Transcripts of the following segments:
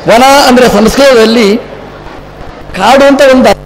ವನ ಅಂದ್ರೆ ಸಂಸ್ಕೃತದಲ್ಲಿ ಕಾಡು ಅಂತ ಒಂದು ಅರ್ಥ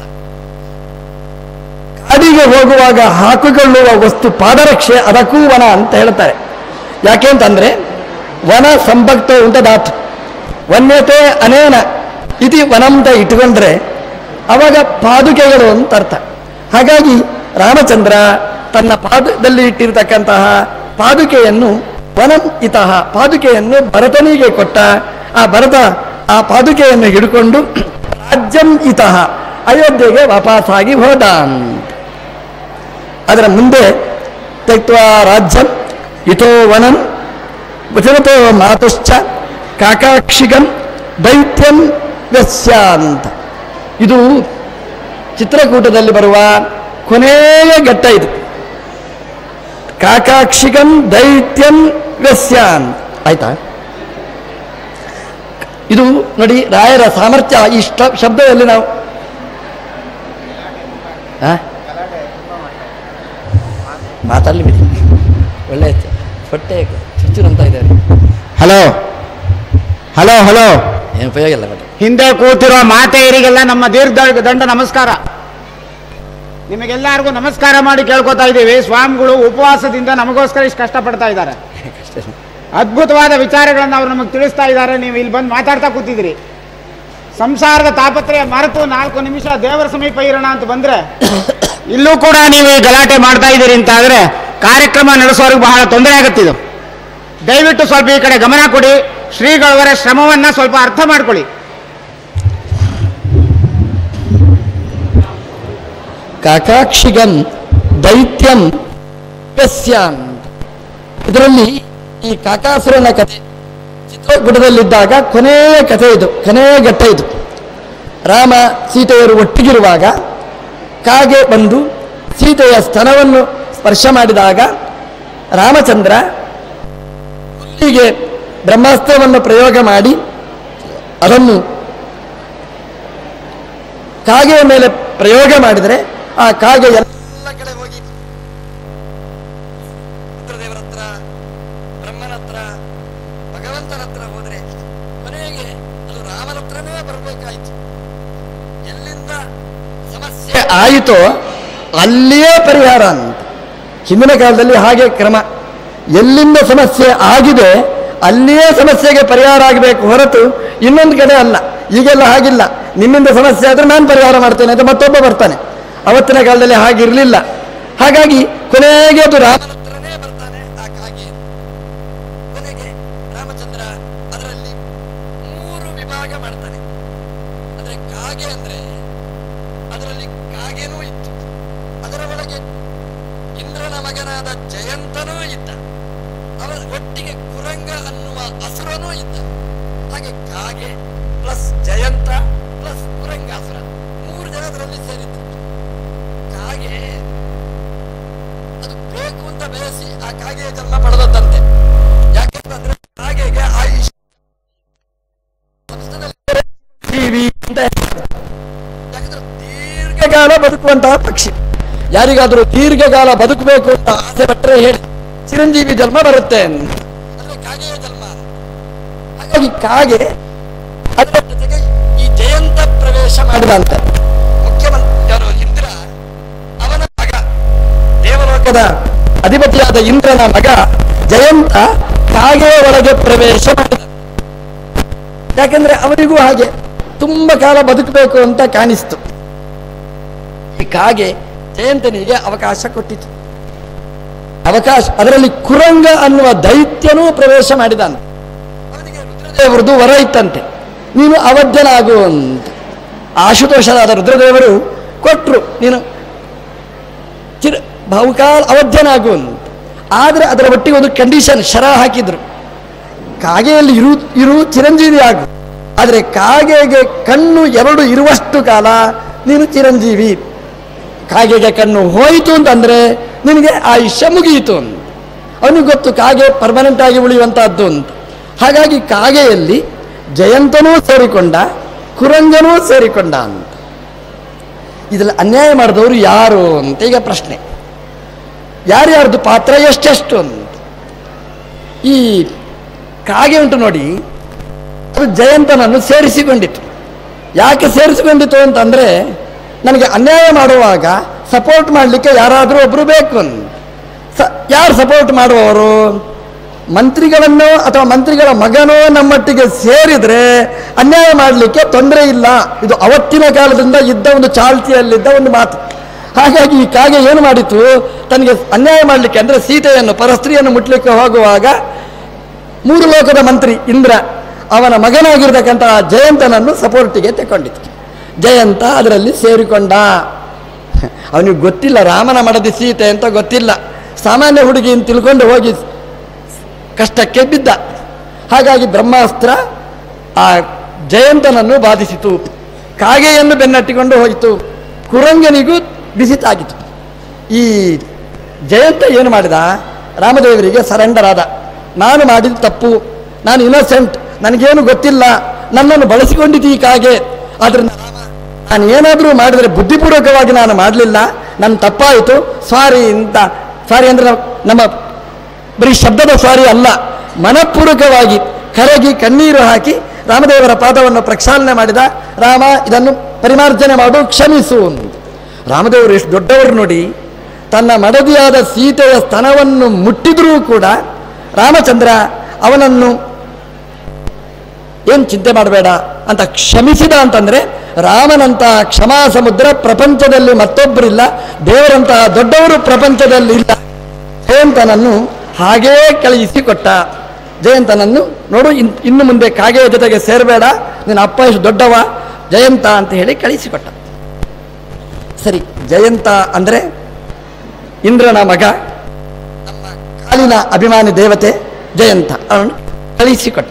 ಕಾಡಿಗೆ ಹೋಗುವಾಗ ಹಾಕಿಕೊಳ್ಳುವ ವಸ್ತು ಪಾದರಕ್ಷೆ ಅದಕ್ಕೂ ವನ ಅಂತ ಹೇಳ್ತಾರೆ ಯಾಕೆ ಅಂತಂದ್ರೆ ವನ ಸಂಭಕ್ತ ಉಂಟದಾತ್ ವನ್ಯತೆ ಅನೇನ ಇತಿ ವನಂತ ಇಟ್ಕೊಂಡ್ರೆ ಅವಾಗ ಪಾದುಕೆಗಳು ಅಂತ ಅರ್ಥ ಹಾಗಾಗಿ ರಾಮಚಂದ್ರ ತನ್ನ ಪಾದದಲ್ಲಿ ಇಟ್ಟಿರ್ತಕ್ಕಂತಹ ಪಾದುಕೆಯನ್ನು ವನಂ ಇತಃ ಪಾದುಕೆಯನ್ನು ಭರತನಿಗೆ ಕೊಟ್ಟ ಆ ಭರತ ಆ ಪಾದುಕೆಯನ್ನು ಹಿಡ್ಕೊಂಡು ರಾಜ್ಯಂ ಇತಃ ಅಯೋಧ್ಯೆಗೆ ವಾಪಸ್ಸಾಗಿ ಹೋದ ಅಂತ. ಅದರ ಮುಂದೆ ತೆಕ್ವ ರಾಜ್ಯಂ ಇತೋ ವನಂ ವಚನತೋ ಮಾತುಶ್ಚ ಕಾಕಾಕ್ಷಿಗಂ ದೈತ್ಯಂ ವ್ಯಸ್ಯಾಂತ ಇದು ಚಿತ್ರಕೂಟದಲ್ಲಿ ಬರುವ ಕೊನೆಯ ಘಟ್ಟ ಇದು ಕಾಕಾಕ್ಷಿಗಂ ದೈತ್ಯಂ ವ್ಯಸ್ಯಾನ್ ಆಯ್ತಾ ಇದು ನೋಡಿ ರಾಯರ ಸಾಮರ್ಥ್ಯ ಈ ಷ್ಟ- ಶಬ್ದದಲ್ಲಿ ನಾವು ಆ? ಮಾತಾಡ್ಲಿ ಬಿಡಿ ಒಳ್ಳೆ ಹೊಟ್ಟೆ ಚುಚ್ಚುರು ಅಂತ ಇದೆ ಹಲೋ ಹಲೋ ಹಲೋ ಏನು ಉಪಯೋಗ ಇಲ್ಲ ಬಟ್ ಹಿಂದೆ ಕೂತಿರೋ ಮಾತೆಯರಿಗೆಲ್ಲ ನಮ್ಮ ದೀರ್ಘ ದಂಡ ನಮಸ್ಕಾರ ನಿಮಗೆಲ್ಲರಿಗೂ ನಮಸ್ಕಾರ ಮಾಡಿ ಕೇಳ್ಕೊತಾ ಇದ್ದೀವಿ ಸ್ವಾಮಿಗಳು ಉಪವಾಸದಿಂದ ನಮಗೋಸ್ಕರ ಇಷ್ಟು ಕಷ್ಟಪಡ್ತಾ ಇದ್ದಾರೆ ಅದ್ಭುತವಾದ ವಿಚಾರಗಳನ್ನು ಅವರು ನಮಗೆ ತಿಳಿಸ್ತಾ ಇದ್ದಾರೆ ನೀವು ಇಲ್ಲಿ ಬಂದು ಮಾತಾಡ್ತಾ ಕೂತಿದ್ದೀರಿ ಸಂಸಾರದ ತಾಪತ್ರಯ ಮರೆತು ನಾಲ್ಕು ನಿಮಿಷ ದೇವರ ಸಮೀಪ ಇರೋಣ ಅಂತ ಬಂದ್ರೆ ಇಲ್ಲೂ ಕೂಡ ನೀವು ಈ ಗಲಾಟೆ ಮಾಡ್ತಾ ಇದ್ದೀರಿ ಅಂತ ಆದ್ರೆ ಕಾರ್ಯಕ್ರಮ ನಡೆಸೋರಿಗೆ ಬಹಳ ತೊಂದರೆ ಆಗುತ್ತಿದ್ದು ದಯವಿಟ್ಟು ಸ್ವಲ್ಪ ಈ ಕಡೆ ಗಮನ ಕೊಡಿ ಶ್ರೀಗಳವರ ಶ್ರಮವನ್ನ ಸ್ವಲ್ಪ ಅರ್ಥ ಮಾಡ್ಕೊಳ್ಳಿ ಕಾಕಾಕ್ಷಿಗಂ ದೈತ್ಯಂ ವ್ಯಸ್ಯಾನ್ ಇದರಲ್ಲಿ ಈ ಕಾಕಾಸುರನ ಕಥೆ ಚಿತ್ರಕೂಟದಲ್ಲಿದ್ದಾಗ ಕೊನೆಯ ಕಥೆ ಇದು ಕೊನೆಯ ಘಟ್ಟ ಇದು ರಾಮ ಸೀತೆಯರು ಒಟ್ಟಿಗಿರುವಾಗ ಕಾಗೆ ಬಂದು ಸೀತೆಯ ಸ್ತನವನ್ನು ಸ್ಪರ್ಶ ಮಾಡಿದಾಗ ರಾಮಚಂದ್ರ ಹುಲ್ಲಿಗೆ ಬ್ರಹ್ಮಾಸ್ತ್ರವನ್ನು ಪ್ರಯೋಗ ಮಾಡಿ ಅದನ್ನು ಕಾಗೆಯ ಮೇಲೆ ಪ್ರಯೋಗ ಮಾಡಿದರೆ ಆ ಕಾಗೆ ಎಲ್ಲ ಕಡೆ ಹೋಗಿ ರುದ್ರದೇವರ ಹತ್ರ ಬ್ರಹ್ಮನ ಹತ್ರ ಭಗವಂತನ ಹತ್ರ ಹೋದ್ರೆ ಕೊನೆಗೆ ಅದು ರಾಮನ ಹತ್ರನೇ ಬರಬೇಕಾಯಿತು ಎಲ್ಲಿಂದ ಸಮಸ್ಯೆ ಆಯಿತೋ ಅಲ್ಲಿಯೇ ಪರಿಹಾರ ಅಂತ ಹಿಂದಿನ ಕಾಲದಲ್ಲಿ ಹಾಗೆ ಕ್ರಮ ಎಲ್ಲಿಂದ ಸಮಸ್ಯೆ ಆಗಿದೆ ಅಲ್ಲಿಯೇ ಸಮಸ್ಯೆಗೆ ಪರಿಹಾರ ಆಗಬೇಕು ಹೊರತು ಇನ್ನೊಂದು ಕಡೆ ಅಲ್ಲ ಈಗೆಲ್ಲ ಹಾಗಿಲ್ಲ ನಿಮ್ಮಿಂದ ಸಮಸ್ಯೆ ಆದ್ರೆ ನಾನು ಪರಿಹಾರ ಮಾಡ್ತೇನೆ ಅಂತ ಮತ್ತೊಬ್ಬ ಬರ್ತಾನೆ ಅವತ್ತಿನ ಕಾಲದಲ್ಲಿ ಹಾಗಿರಲಿಲ್ಲ ಹಾಗಾಗಿ ಕೊನೆಗೆ ಅದು ರಾಮನ ಹತ್ರನೇ ಬರ್ತಾನೆ ಆ ಕಾಗೆ ಕೊನೆಗೆ ರಾಮಚಂದ್ರ ಅದರಲ್ಲಿ ಮೂರು ವಿಭಾಗ ಮಾಡ್ತಾನೆ ಅಂದ್ರೆ ಕಾಗೆ ಅಂದ್ರೆ ಅದರಲ್ಲಿ ಕಾಗೆನೂ ಇತ್ತು ಅದರ ಒಳಗೆ ಇಂದ್ರನ ಮಗನಾದ ಜಯಂತನೂ ಇದ್ದ ಅವರ ಒಟ್ಟಿಗೆ ಕುರಂಗ ಅನ್ನುವ ಅಸುರನೂ ಇದ್ದ ಹಾಗೆ ಕಾಗೆ ಪ್ಲಸ್ ಜಯಂತ ಪ್ಲಸ್ ಕುರಂಗಾಸುರ ಮೂರು ಜನ ಅದರಲ್ಲಿ ಸೇರಿತ್ತು ಕಾಗೆ ಅದು ಬೇಕು ಅಂತ ಬಯಸಿ ಆ ಕಾಗೆಯ ಜನ್ಮ ಪಡೆದದ್ದಂತೆ ಯಾಕೆಂತಂದ್ರೆ ಕಾಗೆಗೆ ಆಯುಷ್ ಸಂಸ್ಕೃತದಲ್ಲಿ ಜೀವಿ ಅಂತ ಹೇಳ್ತಾರೆ. ಯಾಕಂದ್ರೆ ದೀರ್ಘಕಾಲ ಬದುಕುವಂತಹ ಪಕ್ಷಿ ಯಾರಿಗಾದರೂ ದೀರ್ಘಕಾಲ ಬದುಕಬೇಕು ಅಂತ ಆಸೆ ಪಟ್ಟರೆ ಹೇಳಿ ಚಿರಂಜೀವಿ ಜನ್ಮ ಬರುತ್ತೆ ಅಂತ. ಅಂದ್ರೆ ಕಾಗೆಯ ಜನ್ಮ ಹಾಗಾಗಿ ಕಾಗೆ ಅದರ ಜೊತೆಗೆ ಈ ಜಯಂತ ಪ್ರವೇಶ ಮಾಡಿದಂತೆ ಮುಖ್ಯಮಂತ್ರಿ ಯಾರು ಇಂದ್ರ ಅವನ ಮಗ ದೇವಲೋಕದ ಅಧಿಪತಿಯಾದ ಇಂದ್ರನ ಮಗ ಜಯಂತ ಕಾಗೆಯ ಒಳಗೆ ಪ್ರವೇಶ ಮಾಡಿದ ಯಾಕಂದ್ರೆ ಅವರಿಗೂ ಹಾಗೆ ತುಂಬಾ ಕಾಲ ಬದುಕಬೇಕು ಅಂತ ಕಾಣಿಸ್ತು ಈ ಕಾಗೆ ಜಯಂತನಿಗೆ ಅವಕಾಶ ಕೊಟ್ಟಿತು ಅವಕಾಶ ಅದರಲ್ಲಿ ಕುರಂಗ ಅನ್ನುವ ದೈತ್ಯನೂ ಪ್ರವೇಶ ಮಾಡಿದಾನೆ ಅವನಿಗೆ ರುದ್ರದೇವರದು ವರ ಇತ್ತಂತೆ ನೀನು ಅವಧ್ಯನಾಗು ಅಂತ ಆಶುತೋಷರಾದ ರುದ್ರದೇವರು ಕೊಟ್ರು ನೀನು ಚಿರ ಬಹುಕಾಲ ಅವಧ್ಯನಾಗು ಅಂತ ಆದರೆ ಅದರ ಒಟ್ಟಿಗೆ ಒಂದು ಕಂಡೀಷನ್ ಶರ ಹಾಕಿದ್ರು ಕಾಗೆಯಲ್ಲಿ ಇರು ಇರು ಚಿರಂಜೀವಿ ಆಗು ಆದರೆ ಕಾಗೆಗೆ ಕಣ್ಣು ಎರಡು ಇರುವಷ್ಟು ಕಾಲ ನೀನು ಚಿರಂಜೀವಿ ಕಾಗೆಗೆ ಕಣ್ಣು ಹೋಯಿತು ಅಂತಂದ್ರೆ ನಿನಗೆ ಆಯುಷ್ಯ ಮುಗಿಯಿತು ಅಂತ ಅವನಿಗೆ ಗೊತ್ತು ಕಾಗೆ ಪರ್ಮನೆಂಟ್ ಆಗಿ ಉಳಿಯುವಂತಹದ್ದು ಅಂತ ಹಾಗಾಗಿ ಕಾಗೆಯಲ್ಲಿ ಜಯಂತನೂ ಸೇರಿಕೊಂಡ ಕುರಂಗನೂ ಸೇರಿಕೊಂಡ ಅಂತ ಇದರಲ್ಲಿ ಅನ್ಯಾಯ ಮಾಡಿದವರು ಯಾರು ಅಂತ ಈಗ ಪ್ರಶ್ನೆ ಯಾರ್ಯಾರ್ದು ಪಾತ್ರ ಎಷ್ಟೆಷ್ಟು ಅಂತ ಈ ಕಾಗೆ ಉಂಟು ನೋಡಿ ಅದು ಜಯಂತನನ್ನು ಸೇರಿಸಿಕೊಂಡಿತು ಯಾಕೆ ಸೇರಿಸಿಕೊಂಡಿತು ಅಂತಂದ್ರೆ ನನಗೆ ಅನ್ಯಾಯ ಮಾಡುವಾಗ ಸಪೋರ್ಟ್ ಮಾಡಲಿಕ್ಕೆ ಯಾರಾದರೂ ಒಬ್ಬರು ಬೇಕು ಸ ಯಾರು ಸಪೋರ್ಟ್ ಮಾಡುವವರು ಮಂತ್ರಿಗಳನ್ನು ಅಥವಾ ಮಂತ್ರಿಗಳ ಮಗನೋ ನಮ್ಮೊಟ್ಟಿಗೆ ಸೇರಿದ್ರೆ ಅನ್ಯಾಯ ಮಾಡಲಿಕ್ಕೆ ತೊಂದರೆ ಇಲ್ಲ ಇದು ಅವತ್ತಿನ ಕಾಲದಿಂದ ಇದ್ದ ಒಂದು ಚಾಲ್ತಿಯಲ್ಲಿದ್ದ ಒಂದು ಮಾತು ಹಾಗಾಗಿ ಈ ಕಾಗೆ ಏನು ಮಾಡಿತು ತನಗೆ ಅನ್ಯಾಯ ಮಾಡಲಿಕ್ಕೆ ಅಂದರೆ ಸೀತೆಯನ್ನು ಪರಸ್ತ್ರೀಯನ್ನು ಮುಟ್ಲಿಕ್ಕೆ ಹೋಗುವಾಗ ಮೂರು ಲೋಕದ ಮಂತ್ರಿ ಇಂದ್ರ ಅವನ ಮಗನಾಗಿರ್ತಕ್ಕಂತಹ ಜಯಂತನನ್ನು ಸಪೋರ್ಟಿಗೆ ತಗೊಂಡಿತು ಜಯಂತ ಅದರಲ್ಲಿ ಸೇರಿಕೊಂಡ ಅವನಿಗೆ ಗೊತ್ತಿಲ್ಲ ರಾಮನ ಮಡದಿ ಸೀತೆ ಅಂತ ಗೊತ್ತಿಲ್ಲ ಸಾಮಾನ್ಯ ಹುಡುಗಿ ಅಂತ ತಿಳ್ಕೊಂಡು ಹೋಗಿ ಕಷ್ಟಕ್ಕೆ ಬಿದ್ದ ಹಾಗಾಗಿ ಬ್ರಹ್ಮಾಸ್ತ್ರ ಆ ಜಯಂತನನ್ನು ಬಾಧಿಸಿತು ಕಾಗೆಯನ್ನು ಬೆನ್ನಟ್ಟಿಕೊಂಡು ಹೋಯಿತು ಕುರಂಗನಿಗೂ ಬಿಸಿತಾಗಿತು ಈ ಜಯಂತ ಏನು ಮಾಡಿದ ರಾಮದೇವರಿಗೆ ಸರೆಂಡರ್ ಆದ ನಾನು ಮಾಡಿದ ತಪ್ಪು ನಾನು ಇನ್ನೋಸೆಂಟ್ ನನಗೇನು ಗೊತ್ತಿಲ್ಲ ನನ್ನನ್ನು ಬಳಸಿಕೊಂಡಿದ್ದು ಈ ಕಾಗೆ ಆದ್ರಿಂದ ನಾನು ಏನಾದರೂ ಮಾಡಿದರೆ ಬುದ್ಧಿಪೂರ್ವಕವಾಗಿ ನಾನು ಮಾಡಲಿಲ್ಲ ನನ್ನ ತಪ್ಪಾಯಿತು ಸಾರಿ ಅಂತ ಸಾರಿ ಅಂದರೆ ನಮ್ಮ ಬರೀ ಶಬ್ದದ ಸಾರಿ ಅಲ್ಲ ಮನಪೂರ್ವಕವಾಗಿ ಕರಗಿ ಕಣ್ಣೀರು ಹಾಕಿ ರಾಮದೇವರ ಪಾದವನ್ನು ಪ್ರಕ್ಷಾಳನೆ ಮಾಡಿದ ರಾಮ ಇದನ್ನು ಪರಿಮಾರ್ಜನೆ ಮಾಡು ಕ್ಷಮಿಸು ಅಂದು. ರಾಮದೇವರು ಎಷ್ಟು ದೊಡ್ಡವರು ನೋಡಿ ತನ್ನ ಮಡದಿಯಾದ ಸೀತೆಯ ಸ್ತನವನ್ನು ಮುಟ್ಟಿದರೂ ಕೂಡ ರಾಮಚಂದ್ರ ಅವನನ್ನು ಏನು ಚಿಂತೆ ಮಾಡಬೇಡ ಅಂತ ಕ್ಷಮಿಸಿದ ಅಂತಂದ್ರೆ ರಾಮನಂತಹ ಕ್ಷಮಾ ಸಮುದ್ರ ಪ್ರಪಂಚದಲ್ಲಿ ಮತ್ತೊಬ್ಬರಿಲ್ಲ ದೇವರಂತಹ ದೊಡ್ಡವರು ಪ್ರಪಂಚದಲ್ಲಿ ಇಲ್ಲ ಜಯಂತನನ್ನು ಹಾಗೇ ಕಳುಹಿಸಿಕೊಟ್ಟ ಜಯಂತನನ್ನು ನೋಡು ಇನ್- ಇನ್ನು ಮುಂದೆ ಕಾಗೆಯ ಜೊತೆಗೆ ಸೇರಬೇಡ ನಿನ್ನ ಅಪ್ಪ ಎಷ್ಟು ದೊಡ್ಡವ ಜಯಂತ ಅಂತ ಹೇಳಿ ಕಳಿಸಿಕೊಟ್ಟ ಸರಿ ಜಯಂತ ಅಂದರೆ ಇಂದ್ರನ ಮಗ ನಮ್ಮ ಕಾಲಿನ ಅಭಿಮಾನಿ ದೇವತೆ ಜಯಂತ ಅವನು ಕಳಿಸಿಕೊಟ್ಟ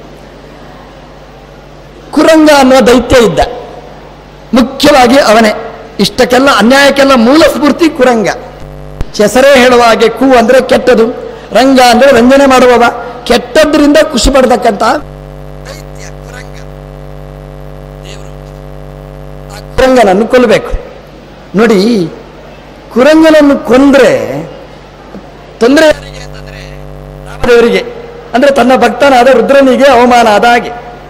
ಕುರಂಗ ಅನ್ನುವ ದೈತ್ಯ ಇದ್ದ ಮುಖ್ಯವಾಗಿ ಅವನೇ ಇಷ್ಟಕ್ಕೆಲ್ಲ ಅನ್ಯಾಯಕ್ಕೆಲ್ಲ ಮೂಲ ಸ್ಫೂರ್ತಿ ಕುರಂಗ ಹೆಸರೇ ಹೇಳುವ ಹಾಗೆ ಕು ಅಂದ್ರೆ ಕೆಟ್ಟದು ರಂಗ ಅಂದ್ರೆ ರಂಜನೆ ಮಾಡುವವ ಕೆಟ್ಟದ್ರಿಂದ ಖುಷಿ ಪಡ್ತಕ್ಕಂತ ದೈತ್ಯ ಕುರಂಗ ದೇವರು ಆ ಕುರಂಗನನ್ನು ಕೊಲ್ಲಬೇಕು ನೋಡಿ ಕುರಂಗನನ್ನು ಕೊಂದ್ರೆ ತೊಂದರೆ ಯಾರಿಗೆ ಅಂತಂದ್ರೆ ರಾಮದೇವರಿಗೆ ಅಂದ್ರೆ ತನ್ನ ಭಕ್ತನಾದ ರುದ್ರನಿಗೆ ಅವಮಾನ ಆದ ಹಾಗೆ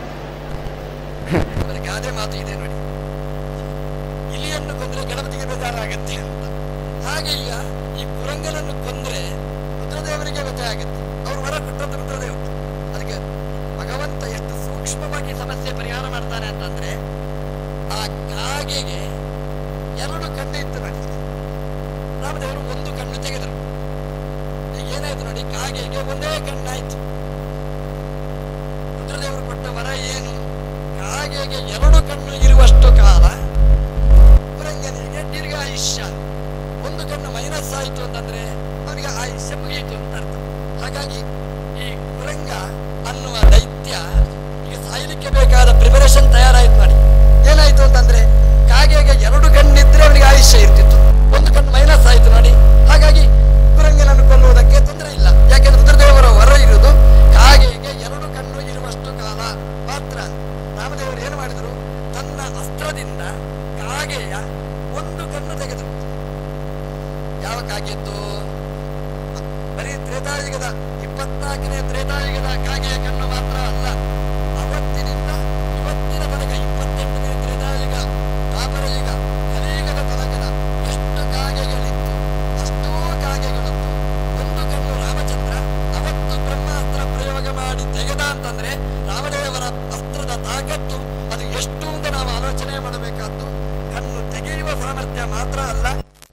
ಅವರ ಗಾದೆ ಮಾತು ಇದೆ ನೋಡಿ ಇಲಿಯನ್ನು ಕೊಂದ್ರೆ ಗಣಪತಿಗೆ ಬೇಜಾರಾಗತ್ತೆ ಅಂತ ಹಾಗೆ ಈಗ ಈ ಕುರಂಗನನ್ನು ಕೊಂದ್ರೆ ರುದ್ರದೇವರಿಗೆ ವ್ಯಥೆ ಆಗುತ್ತೆ ಅವ್ರು ಹೊರ ಕೊಟ್ಟದ್ದು ರುದ್ರದೇವರು ಅದಕ್ಕೆ ಭಗವಂತ ಎಷ್ಟು ಸೂಕ್ಷ್ಮವಾಗಿ ಸಮಸ್ಯೆ ಪರಿಹಾರ ಮಾಡ್ತಾನೆ ಅಂತಂದ್ರೆ ಆ ಕಾಗೆಗೆ ಎರಡು ಕಣ್ಣು ಇತ್ತು ನೋಡಿ ರಾಮದೇವರು ಒಂದು ಕಣ್ಣು ತೆಗೆದರು ಈಗ ಏನಾಯ್ತು ನೋಡಿ ಕಾಗೆಗೆ ಒಂದೇ ಕಣ್ಣಾಯ್ತು ರುದ್ರದೇವರು ಕೊಟ್ಟ ವರ ಏನು ಕಾಗೆಗೆ ಎರಡು ಕಣ್ಣು ಇರುವಷ್ಟು ಕಾಲ ಕುರಂಗನಿಗೆ ದೀರ್ಘಾಯುಷ್ಯ ಒಂದು ಕಣ್ಣು ಮೈನಸ್ ಆಯಿತು ಅಂತಂದ್ರೆ ಅವನಿಗೆ ಆಯುಷ್ಯ ಮುಗಿಯಿತು ಅಂತ ಅರ್ಥ ಹಾಗಾಗಿ ಈ ಕುರಂಗ ಅನ್ನುವ ದೈತ್ಯ ಈಗ ಸಾಯಲಿಕ್ಕೆ ಬೇಕಾದ ಪ್ರಿಪರೇಷನ್ ತಯಾರಾಯ್ತು ನೋಡಿ ಏನಾಯ್ತು ಅಂತಂದ್ರೆ ಕಾಗೆಗೆ ಎರಡು ಕಣ್ಣಿದ್ರೆ ಅವನಿಗೆ ಆಯುಷ್ಯ ಇರ್ತಿತ್ತು ಒಂದು ಕಣ್ಣು ಮೈನಸ್ ಆಯ್ತು ನೋಡಿ ಹಾಗಾಗಿ ಕುರಂಗನನ್ನು ಕೊಲ್ಲುವುದಕ್ಕೆ ತೊಂದರೆ ಇಲ್ಲ ಯಾಕೆಂದ್ರೆ ರುದ್ರದೇವರ ಹೊರ ಇರುವುದು ಕಾಗೆಗೆ ಎರಡು ಕಣ್ಣು ಇರುವಷ್ಟು ಕಾಲ ಮಾತ್ರ ರಾಮದೇವರು ಏನು ಮಾಡಿದರು ತನ್ನ ಅಸ್ತ್ರದಿಂದ ಕಾಗೆಯ ಒಂದು ಕಣ್ಣು ತೆಗೆದರು ಯಾವ ಕಾಗೆದ್ದು ಬರೀ ತ್ರೇತಾಯುಗದ ಇಪ್ಪತ್ನಾಲ್ಕನೇ ತ್ರೇತಾಯುಗದ ಕಾಗೆಯ ಕಣ್ಣು ಮಾತ್ರ ಅಲ್ಲ ಅವತ್ತಿನಿಂದ ಇವತ್ತಿನ ತನಕ ಇಪ್ಪತ್ತೆಂಟನೇ ತ್ರೇತಾಯುಗ ದ್ವಾಪರ ಯುಗ ಕಲಿಯುಗದ ತನಕದ ಎಷ್ಟು ಕಾಗೆಗಳಿತ್ತು ಅಷ್ಟೋ ಕಾಗೆಗಳದ್ದು ಒಂದು ಕಣ್ಣು ರಾಮಚಂದ್ರ ಅವತ್ತು ಬ್ರಹ್ಮಾಸ್ತ್ರ ಪ್ರಯೋಗ ಮಾಡಿ ತೆಗೆದ ಅಂತಂದ್ರೆ ರಾಮದೇವರ ಅಸ್ತ್ರದ ತಾಕತ್ತು ಅದು ಎಷ್ಟು ಅಂತ ನಾವು ಆಲೋಚನೆ ಮಾಡಬೇಕಾದ್ದು ಕಣ್ಣು ತೆಗೆಯುವ ಸಾಮರ್ಥ್ಯ ಮಾತ್ರ ಅಲ್ಲ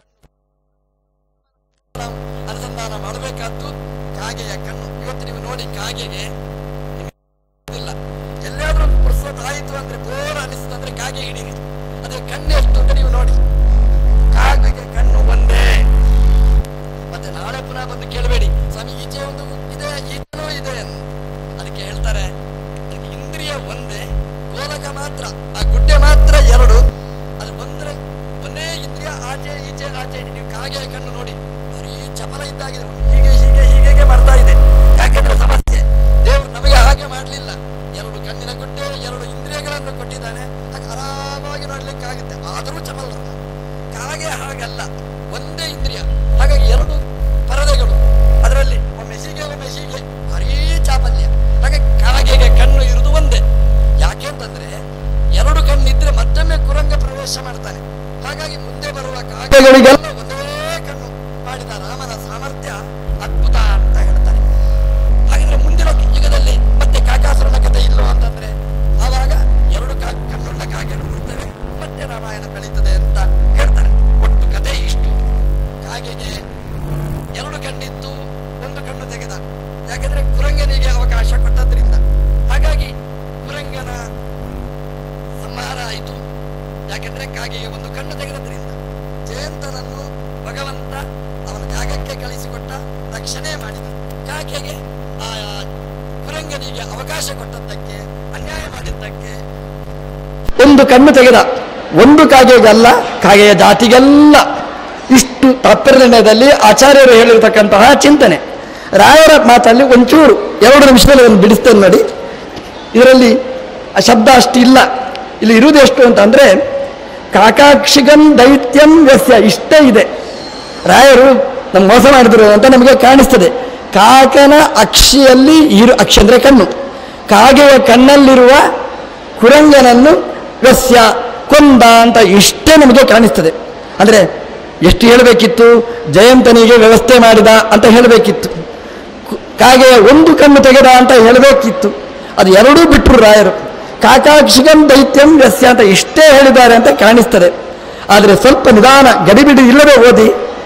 ನಾವು ಅನುಸಂಧಾನ ಮಾಡಬೇಕಾದ್ದು ಕಾಗೆಯ ಕಣ್ಣು ಇವತ್ತು ನೀವು ನೋಡಿ ಕಾಗೆಗೆ ಇಲ್ಲ ಎಲ್ಲಾದ್ರೂ ಪ್ರಸ್ತುತ ಆಯಿತು ಅಂದ್ರೆ ಬೋರ್ ಅನಿಸ್ತಂದ್ರೆ ಕಾಗೆ ಹಿಡೀರಿ ಅದೇ ಕಣ್ಣು ಎಷ್ಟು ಅಂತ ನೀವು ನೋಡಿ ಕಾಗೆಗೆ ಕಣ್ಣು ಒಂದೇ ಮತ್ತೆ ನಾಳೆ ಪುನಃ ಬಂದು ಕೇಳಬೇಡಿ ಸ್ವಾಮಿ ಈಚೆ ಒಂದು ಇದೆ ಈಚೆನೂ ಇದೆ ಅಂತ. ಅದಕ್ಕೆ ಹೇಳ್ತಾರೆ ಅದಕ್ಕೆ ಇಂದ್ರಿಯ ಒಂದೇ ಗೋಲಕ ಮಾತ್ರ ಆ ಗುಡ್ಡೆ ಮಾತ್ರ ಎರಡು ಅದು ಬಂದ್ರೆ ಒಂದೇ ಇಂದ್ರಿಯ ಆಚೆ ಈಚೆ ಆಚೆ ನೀವು ಕಾಗೆ ಕಣ್ಣು ನೋಡಿ ಬರೀ ಚಪಲ ಇದ್ದಾಗಿದ್ರು ಹೀಗೆ ಹೀಗೆ ಹೀಗೆ ಮಾಡ್ತಾ ಇದೆ ಯಾಕೆಂದ್ರೆ ಸಮಸ್ಯೆ ದೇವರು ನಮಗೆ ಹಾಗೆ ಮಾಡಲಿಲ್ಲ ಎರಡು ಕಣ್ಣಿನ ಗುಡ್ಡೆ ಎರಡು ಇಂದ್ರಿಯಗಳನ್ನು ಕೊಟ್ಟಿದ್ದಾನೆ ಹಾಗೆ ಆರಾಮಾಗಿ ನೋಡ್ಲಿಕ್ಕೆ ಆಗುತ್ತೆ ಆದರೂ ಚಪಲ ಕಾಗೆ ಹಾಗಲ್ಲ ಒಂದೇ ಇಂದ್ರಿಯ ಹಾಗಾಗಿ ಎರಡು ಪರದೆಗಳು ಅದರಲ್ಲಿ ಒಮ್ಮೆ ಹೀಗೆ ಒಮ್ಮೆ ಹೀಗೆ ಭಾರೀ ಚಾಪಲ್ಯ ಹಾಗೆ ಕಾಗೆಗೆ ಕಣ್ಣು ಇರುವುದು ಒಂದೇ ಕಾಗೆಗಳಿಗೆಲ್ಲ ಒಂದೇ ಕಣ್ಣು ಮಾಡಿದ ರಾಮನ ಸಾಮರ್ಥ್ಯ ಅದ್ಭುತ ಅಂತ ಹೇಳ್ತಾರೆ ಹಾಗಿದ್ರೆ ಮುಂದಿನ ಯುಗದಲ್ಲಿ ಮತ್ತೆ ಕಾಕಾಸುರನ ಕಥೆ ಇಲ್ಲೋ ಅಂತಂದ್ರೆ ಆವಾಗ ಎರಡು ಕಾ ಕಣ್ಣುಳ್ಳ ಕಾಗೆಗಳು ಬರ್ತವೆ ಮತ್ತೆ ರಾಮಾಯಣ ಬೆಳೀತದೆ ಅಂತ ಹೇಳ್ತಾರೆ ಒಟ್ಟು ಕಥೆ ಇಷ್ಟು ಕಾಗೆಗೆ ಎರಡು ಕಣ್ಣಿತ್ತು ಒಂದು ಕಣ್ಣು ತೆಗೆದ ಯಾಕಂದ್ರೆ ಕುರಂಗನಿಗೆ ಅವಕಾಶ ಕೊಟ್ಟದ್ರಿಂದ ಹಾಗಾಗಿ ಕುರಂಗನ ಸಂಹಾರ ಆಯಿತು ಯಾಕೆಂದ್ರೆ ಕಾಗೆಗೆ ಒಂದು ಕಣ್ಣು ತೆಗೆದದ್ರಿಂದ ಜಯಂತನನ್ನು ಭಗವಂತ ಅವನ ಜಾಗಕ್ಕೆ ಕಳಿಸಿಕೊಟ್ಟ ರಕ್ಷಣೆ ಮಾಡಿದ ಕಾಗೆಗೆ ಆ ಕುರಂಗನಿಗೆ ಅವಕಾಶ ಕೊಟ್ಟದ್ದಕ್ಕೆ ಅನ್ಯಾಯ ಮಾಡಿದ್ದಕ್ಕೆ ಒಂದು ಕಣ್ಣು ತೆಗೆದ ಒಂದು ಕಾಗೆಗಲ್ಲ ಕಾಗೆಯ ಜಾತಿಗೆಲ್ಲ ಇಷ್ಟು ತಾತ್ಪರ್ಯದಲ್ಲಿ ಆಚಾರ್ಯರು ಹೇಳಿರ್ತಕ್ಕಂತಹ ಚಿಂತನೆ ರಾಯರ ಮಾತಲ್ಲಿ ಒಂಚೂರು ಎರಡು ನಿಮಿಷದಲ್ಲಿ ಒಂದು ಬಿಡಿಸ್ತೇನೆ ನೋಡಿ ಇದರಲ್ಲಿ ಆ ಶಬ್ದ ಅಷ್ಟು ಇಲ್ಲ ಇಲ್ಲಿ ಇರುವುದು ಎಷ್ಟು ಅಂತಂದ್ರೆ ಕಾಕಾಕ್ಷಿಗಂ ದೈತ್ಯಂ ವ್ಯಸ್ಯ ಇಷ್ಟೇ ಇದೆ ರಾಯರು ನಮ್ಗೆ ಮೋಸ ಮಾಡಿದ್ರು ಅಂತ ನಮಗೆ ಕಾಣಿಸ್ತದೆ ಕಾಕನ ಅಕ್ಷಿಯಲ್ಲಿ ಇರು ಅಕ್ಷಿ ಅಂದ್ರೆ ಕಣ್ಣು ಕಾಗೆಯ ಕಣ್ಣಲ್ಲಿರುವ ಕುರಂಗನನ್ನು ವ್ಯಸ್ಯ ಕೊಂದ ಅಂತ ಇಷ್ಟೇ ನಮಗೆ ಕಾಣಿಸ್ತದೆ ಅಂದ್ರೆ ಎಷ್ಟು ಹೇಳಬೇಕಿತ್ತು ಜಯಂತನಿಗೆ ವ್ಯವಸ್ಥೆ ಮಾಡಿದ ಅಂತ ಹೇಳಬೇಕಿತ್ತು ಕು- ಕಾಗೆಯ ಒಂದು ಕಣ್ಣು ತೆಗೆದ ಅಂತ ಹೇಳಬೇಕಿತ್ತು ಅದು ಎರಡೂ ಬಿಟ್ಟರು ರಾಯರು ಕಾಕಾಕ್ಷಿಗಂ ದೈತ್ಯಂ ವ್ಯಸ್ಯ ಅಂತ ಇಷ್ಟೇ ಹೇಳಿದ್ದಾರೆ ಅಂತ ಕಾಣಿಸ್ತದೆ ಆದರೆ ಸ್ವಲ್ಪ ನಿಧಾನ ಗಡಿಬಿಡಿ ಇಲ್ಲದೆ ಓದಿ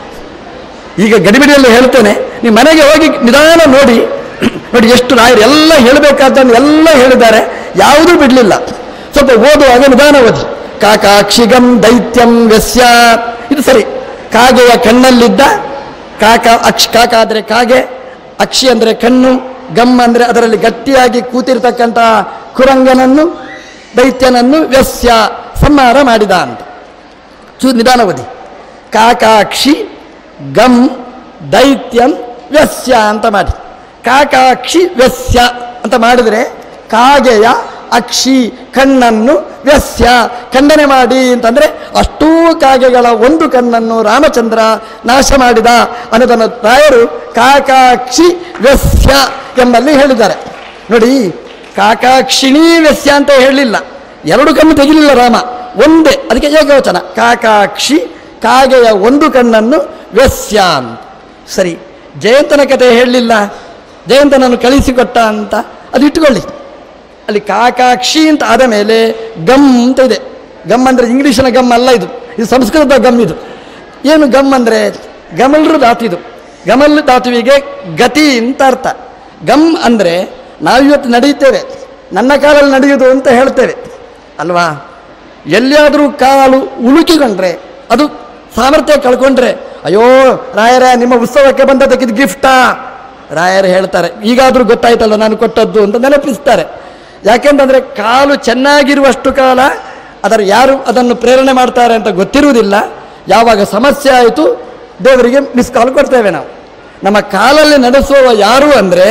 ಈಗ ಗಡಿಬಿಡಿಯಲ್ಲಿ ಹೇಳ್ತೇನೆ ನೀವು ಮನೆಗೆ ಹೋಗಿ ನಿಧಾನ ನೋಡಿ ನೋಡಿ ಎಷ್ಟು ರಾಯರು ಎಲ್ಲ ಹೇಳಬೇಕಾದ್ದನ್ನು ಎಲ್ಲ ಹೇಳಿದ್ದಾರೆ ಯಾವುದೂ ಬಿಡಲಿಲ್ಲ ಸ್ವಲ್ಪ ಓದುವಾಗ ನಿಧಾನ ಓದಿ ಕಾಕಾಕ್ಷಿಗಂ ದೈತ್ಯಂ ವ್ಯಸ್ಯ ಇದು ಸರಿ ಕಾಗೆಯ ಕಣ್ಣಲ್ಲಿದ್ದ ಕಾಕ ಅಕ್ಷ ಕಾಕ ಆದರೆ ಕಾಗೆ ಅಕ್ಷಿ ಅಂದರೆ ಕಣ್ಣು ಗಮ್ ಅಂದರೆ ಅದರಲ್ಲಿ ಗಟ್ಟಿಯಾಗಿ ಕೂತಿರ್ತಕ್ಕಂತಹ ಕುರಂಗನನ್ನು ದೈತ್ಯನನ್ನು ವ್ಯಸ್ಯ ಸಂಹಾರ ಮಾಡಿದ ಅಂತ ಚೂ ನಿಧಾನ ಓದಿ ಕಾಕಾಕ್ಷಿ ಗಮ್ ದೈತ್ಯಂ ವ್ಯಸ್ಯ ಅಂತ ಮಾಡಿ ಕಾಕಾಕ್ಷಿ ವ್ಯಸ್ಯ ಅಂತ ಮಾಡಿದರೆ ಕಾಗೆಯ ಅಕ್ಷಿ ಕಣ್ಣನ್ನು ವ್ಯಸ್ಯ ಖಂಡನೆ ಮಾಡಿ ಅಂತಂದ್ರೆ ಅಷ್ಟೂ ಕಾಗೆಗಳ ಒಂದು ಕಣ್ಣನ್ನು ರಾಮಚಂದ್ರ ನಾಶ ಮಾಡಿದ ಅನ್ನೋದನ್ನು ರಾಯರು ಕಾಕಾಕ್ಷಿ ವ್ಯಸ್ಯ ಎಂಬಲ್ಲಿ ಹೇಳಿದ್ದಾರೆ ನೋಡಿ ಕಾಕಾಕ್ಷಿಣಿ ವ್ಯಸ್ಯ ಅಂತ ಹೇಳಲಿಲ್ಲ ಎರಡು ಕಣ್ಣು ತೆಗಿಲಿಲ್ಲ ರಾಮ ಒಂದೇ ಅದಕ್ಕೆ ಏಕವಚನ ಕಾಕಾಕ್ಷಿ ಕಾಗೆಯ ಒಂದು ಕಣ್ಣನ್ನು ವ್ಯಸ್ಯ ಅಂತ ಸರಿ ಜಯಂತನ ಕಥೆ ಹೇಳಲಿಲ್ಲ ಜಯಂತನನ್ನು ಕಳಿಸಿಕೊಟ್ಟ ಅಂತ ಅದು ಇಟ್ಟುಕೊಳ್ಳಿ ಅಲ್ಲಿ ಕಾಕಾಕ್ಷಿ ಅಂತ ಆದ ಮೇಲೆ ಗಮ್ ಅಂತ ಇದೆ ಗಮ್ ಅಂದರೆ ಇಂಗ್ಲೀಷಿನ ಗಮ್ ಅಲ್ಲ ಇದು ಇದು ಸಂಸ್ಕೃತದ ಗಮ್ ಇದು ಏನು ಗಮ್ ಅಂದರೆ ಗಮಲ್ರು ಧಾತು ಇದು ಗಮಲ್ ಧಾತುವಿಗೆ ಗತಿ ಅಂತ ಅರ್ಥ ಗಮ್ ಅಂದರೆ ನಾವಿವತ್ತು ನಡೆಯುತ್ತೇವೆ ನನ್ನ ಕಾಲಲ್ಲಿ ನಡೆಯುವುದು ಅಂತ ಹೇಳ್ತೇವೆ ಅಲ್ವಾ ಎಲ್ಲಿಯಾದರೂ ಕಾಲು ಉಳುಕಿಕೊಂಡ್ರೆ ಅದು ಸಾಮರ್ಥ್ಯ ಕಳ್ಕೊಂಡ್ರೆ ಅಯ್ಯೋ ರಾಯರ ನಿಮ್ಮ ಉತ್ಸವಕ್ಕೆ ಬಂದದ್ದಕ್ಕಿದು ಗಿಫ್ಟಾ ರಾಯರು ಹೇಳ್ತಾರೆ ಈಗಾದರೂ ಗೊತ್ತಾಯ್ತಲ್ಲ ನಾನು ಕೊಟ್ಟದ್ದು ಅಂತ ನೆನಪಿಸ್ತಾರೆ ಯಾಕೆಂತಂದ್ರೆ ಕಾಲು ಚೆನ್ನಾಗಿರುವಷ್ಟು ಕಾಲ ಅದರ ಯಾರು ಅದನ್ನು ಪ್ರೇರಣೆ ಮಾಡ್ತಾರೆ ಅಂತ ಗೊತ್ತಿರುವುದಿಲ್ಲ ಯಾವಾಗ ಸಮಸ್ಯೆ ಆಯಿತು ದೇವರಿಗೆ ಮಿಸ್ ಕಾಲ್ ಕೊಡ್ತೇವೆ ನಾವು ನಮ್ಮ ಕಾಲಲ್ಲಿ ನಡೆಸುವ ಯಾರು ಅಂದರೆ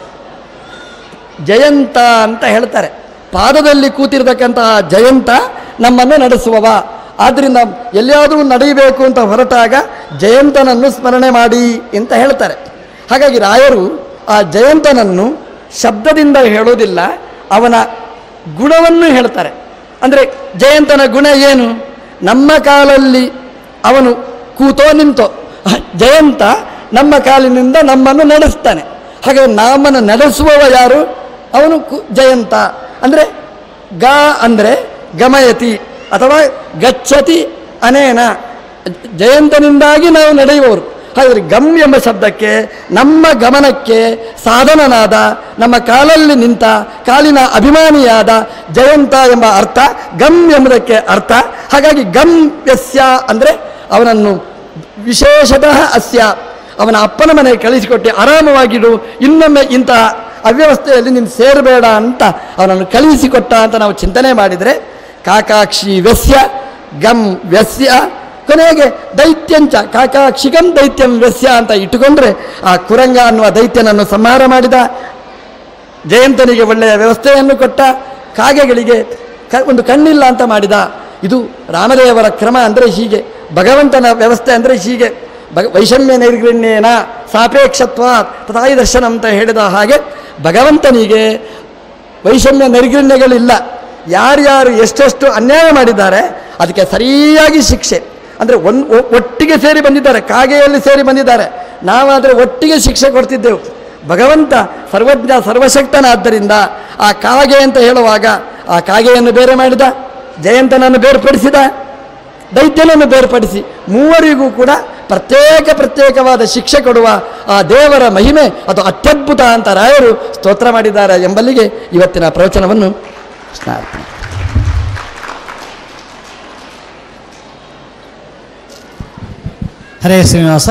ಜಯಂತ ಅಂತ ಹೇಳ್ತಾರೆ ಪಾದದಲ್ಲಿ ಕೂತಿರ್ತಕ್ಕಂತಹ ಜಯಂತ ನಮ್ಮನ್ನು ನಡೆಸುವವ ಆದ್ದರಿಂದ ಎಲ್ಲಿಯಾದರೂ ನಡೆಯಬೇಕು ಅಂತ ಹೊರಟಾಗ ಜಯಂತನನ್ನು ಸ್ಮರಣೆ ಮಾಡಿ ಅಂತ ಹೇಳ್ತಾರೆ ಹಾಗಾಗಿ ರಾಯರು ಆ ಜಯಂತನನ್ನು ಶಬ್ದದಿಂದ ಹೇಳೋದಿಲ್ಲ ಅವನ ಗುಣವನ್ನು ಹೇಳ್ತಾರೆ ಅಂದರೆ ಜಯಂತನ ಗುಣ ಏನು ನಮ್ಮ ಕಾಲಲ್ಲಿ ಅವನು ಕೂತೋ ನಿಂತೋ ಜಯಂತ ನಮ್ಮ ಕಾಲಿನಿಂದ ನಮ್ಮನ್ನು ನಡೆಸ್ತಾನೆ ಹಾಗೆ ನಮ್ಮನ್ನು ನಡೆಸುವವ ಯಾರು ಅವನು ಕು ಜಯಂತ ಅಂದರೆ ಗ ಅಂದರೆ ಗಮಯತಿ ಅಥವಾ ಗಚ್ಚತಿ ಅನೇನ ಜಯಂತನಿಂದಾಗಿ ನಾವು ನಡೆಯುವವರು ಹಾಗಾದರೆ ಗಮ್ ಎಂಬ ಶಬ್ದಕ್ಕೆ ನಮ್ಮ ಗಮನಕ್ಕೆ ಸಾಧನನಾದ ನಮ್ಮ ಕಾಲಲ್ಲಿ ನಿಂತ ಕಾಲಿನ ಅಭಿಮಾನಿಯಾದ ಜಯಂತ ಎಂಬ ಅರ್ಥ ಗಮ್ ಎಂಬುದಕ್ಕೆ ಅರ್ಥ ಹಾಗಾಗಿ ಗಮ್ ಯಸ್ಯ ಅಂದರೆ ಅವನನ್ನು ವಿಶೇಷತಃ ಅಸ್ಯ ಅವನ ಅಪ್ಪನ ಮನೆಗೆ ಕಳಿಸಿಕೊಟ್ಟು ಆರಾಮವಾಗಿಡು ಇನ್ನೊಮ್ಮೆ ಇಂತಹ ಅವ್ಯವಸ್ಥೆಯಲ್ಲಿ ನೀನು ಸೇರಬೇಡ ಅಂತ ಅವನನ್ನು ಕಳುಹಿಸಿಕೊಟ್ಟ ಅಂತ ನಾವು ಚಿಂತನೆ ಮಾಡಿದರೆ ಕಾಕಾಕ್ಷಿ ವ್ಯಸ್ಯ ಗಮ್ ವ್ಯಸ್ಯ ಕೊನೆಗೆ ದೈತ್ಯಂಚ ಕಾಕಾಕ್ಷಿಗಂ ದೈತ್ಯಂ ವ್ಯಸ್ಯ ಅಂತ ಇಟ್ಟುಕೊಂಡ್ರೆ ಆ ಕುರಂಗ ಅನ್ನುವ ದೈತ್ಯನನ್ನು ಸಂಹಾರ ಮಾಡಿದ ಜಯಂತನಿಗೆ ಒಳ್ಳೆಯ ವ್ಯವಸ್ಥೆಯನ್ನು ಕೊಟ್ಟ ಕಾಗೆಗಳಿಗೆ ಕ ಒಂದು ಕಣ್ಣಿಲ್ಲ ಅಂತ ಮಾಡಿದ ಇದು ರಾಮದೇವರ ಕ್ರಮ ಅಂದರೆ ಹೀಗೆ ಭಗವಂತನ ವ್ಯವಸ್ಥೆ ಅಂದರೆ ಹೀಗೆ ಭಗ ವೈಷಮ್ಯ ನೈರ್ಗಣ್ಯೇನ ಸಾಪೇಕ್ಷತ್ವ ತಥಾಯಿ ದರ್ಶನ ಅಂತ ಹೇಳಿದ ಹಾಗೆ ಭಗವಂತನಿಗೆ ವೈಷಮ್ಯ ನೈರ್ಗಣ್ಯಗಳಿಲ್ಲ ಯಾರ್ಯಾರು ಎಷ್ಟೆಷ್ಟು ಅನ್ಯಾಯ ಮಾಡಿದ್ದಾರೆ ಅದಕ್ಕೆ ಸರಿಯಾಗಿ ಶಿಕ್ಷೆ ಅಂದರೆ ಒಂದು ಒಟ್ಟಿಗೆ ಸೇರಿ ಬಂದಿದ್ದಾರೆ ಕಾಗೆಯಲ್ಲಿ ಸೇರಿ ಬಂದಿದ್ದಾರೆ ನಾವಾದರೆ ಒಟ್ಟಿಗೆ ಶಿಕ್ಷೆ ಕೊಡ್ತಿದ್ದೆವು ಭಗವಂತ ಸರ್ವಜ್ಞ ಸರ್ವಶಕ್ತನಾದ್ದರಿಂದ ಆ ಕಾಗೆ ಅಂತ ಹೇಳುವಾಗ ಆ ಕಾಗೆಯನ್ನು ಬೇರೆ ಮಾಡಿದ ಜಯಂತನನ್ನು ಬೇರ್ಪಡಿಸಿದ ದೈತ್ಯನನ್ನು ಬೇರ್ಪಡಿಸಿ ಮೂವರಿಗೂ ಕೂಡ ಪ್ರತ್ಯೇಕ ಪ್ರತ್ಯೇಕವಾದ ಶಿಕ್ಷೆ ಕೊಡುವ ಆ ದೇವರ ಮಹಿಮೆ ಅದು ಅತ್ಯದ್ಭುತ ಅಂತ ರಾಯರು ಸ್ತೋತ್ರ ಮಾಡಿದ್ದಾರೆ ಎಂಬಲ್ಲಿಗೆ ಇವತ್ತಿನ ಪ್ರವಚನವನ್ನು ಕೃಷ್ಣಾರ್ಪಣೆ ಹರೇ ಶ್ರೀನಿವಾಸ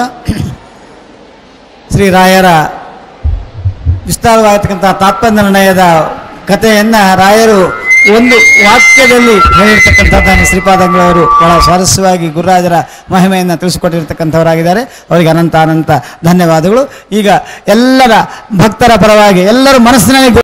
ಶ್ರೀರಾಯರ ವಿಸ್ತಾರವಾಗಿರ್ತಕ್ಕಂಥ ತಾತ್ಪರ್ಯ ನಿರ್ಣಯದ ಕಥೆಯನ್ನು ರಾಯರು ಒಂದು ವಾಕ್ಯದಲ್ಲಿ ಹೇಳಿರ್ತಕ್ಕಂಥದ್ದನ್ನು ಶ್ರೀಪಾದಂಗಳವರು ಬಹಳ ಸ್ವಾರಸ್ಯವಾಗಿ ಗುರುರಾಜರ ಮಹಿಮೆಯನ್ನು ತಿಳಿಸಿಕೊಟ್ಟಿರ್ತಕ್ಕಂಥವರಾಗಿದ್ದಾರೆ ಅವರಿಗೆ ಅನಂತ ಅನಂತ ಧನ್ಯವಾದಗಳು ಈಗ ಎಲ್ಲರ ಭಕ್ತರ ಪರವಾಗಿ ಎಲ್ಲರ ಮನಸ್ಸಿನಲ್ಲಿ